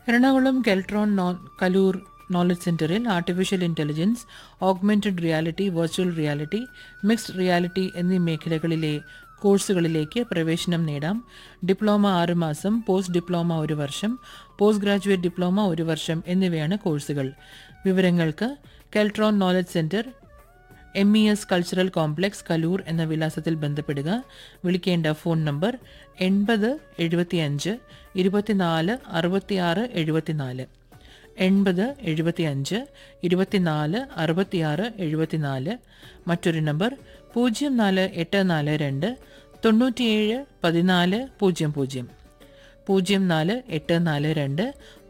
എറണാകുളം കെൽട്രോൺ നോ കലൂർ നോളജ് സെന്ററിൽ artificial intelligence augmented reality virtual reality mixed reality എന്നീ മേഖലകളിലെ കോഴ്സുകളിലേക്ക് പ്രവേശനം നേടാം ഡിപ്ലോമ ആറ് മാസം പോസ്റ്റ് ഡിപ്ലോമ ഒരു വർഷം പോസ്റ്റ് ഗ്രാജുവേറ്റ് ഡിപ്ലോമ ഒരു വർഷം എന്നിവയാണ് കോഴ്സുകൾ വിവരങ്ങൾക്ക് Keltron knowledge centre M E S cultural complex Kaloor എന്ന വിലാസത്തിൽ ബന്ധപ്പെടുക വിളിക്കേണ്ട ഫോൺ നമ്പർ എൺപത് എഴുപത്തിയഞ്ച് ഇരുപത്തിനാല് അറുപത്തിയാറ് എഴുപത്തിനാല് എൺപത് എഴുപത്തിയഞ്ച് ഇരുപത്തിനാല് അറുപത്തിയാറ് എഴുപത്തിനാല് മറ്റൊരു നമ്പർ പൂജ്യം നാല് എട്ട് നാല് രണ്ട് തൊണ്ണൂറ്റിയേഴ് പതിനാല് പൂജ്യം പൂജ്യം പൂജ്യം നാല് എട്ട് നാല് രണ്ട്